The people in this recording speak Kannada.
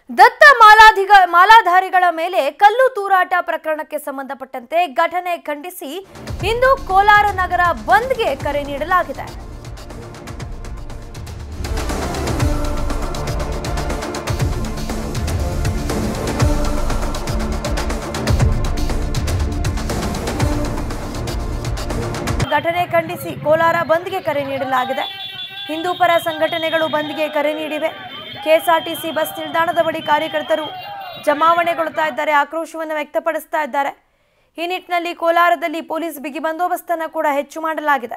ದತ್ತ ಮಾಲಾಧಿಗ ಮಾಲಾಧಾರಿಗಳ ಮೇಲೆ ಕಲ್ಲು ತೂರಾಟ ಪ್ರಕರಣಕ್ಕೆ ಸಂಬಂಧಪಟ್ಟಂತೆ ಘಟನೆ ಖಂಡಿಸಿ ಇಂದು ಕೋಲಾರ ನಗರ ಬಂದ್ಗೆ ಕರೆ ನೀಡಲಾಗಿದೆ ಘಟನೆ ಖಂಡಿಸಿ ಕೋಲಾರ ಬಂದ್ಗೆ ಕರೆ ನೀಡಲಾಗಿದೆ ಹಿಂದೂ ಪರ ಸಂಘಟನೆಗಳು ಬಂದ್ಗೆ ಕರೆ ನೀಡಿವೆ ಕೆಎಸ್ಆರ್ಟಿಸಿ ಬಸ್ ನಿಲ್ದಾಣದ ಬಳಿ ಕಾರ್ಯಕರ್ತರು ಜಮಾವಣೆಗೊಳ್ತಾ ಇದ್ದಾರೆ ಆಕ್ರೋಶವನ್ನು ವ್ಯಕ್ತಪಡಿಸ್ತಾ ಇದ್ದಾರೆ ಈ ನಿಟ್ಟಿನಲ್ಲಿ ಕೋಲಾರದಲ್ಲಿ ಪೊಲೀಸ್ ಬಿಗಿ ಬಂದೋಬಸ್ತನ್ನು ಕೂಡ ಹೆಚ್ಚು ಮಾಡಲಾಗಿದೆ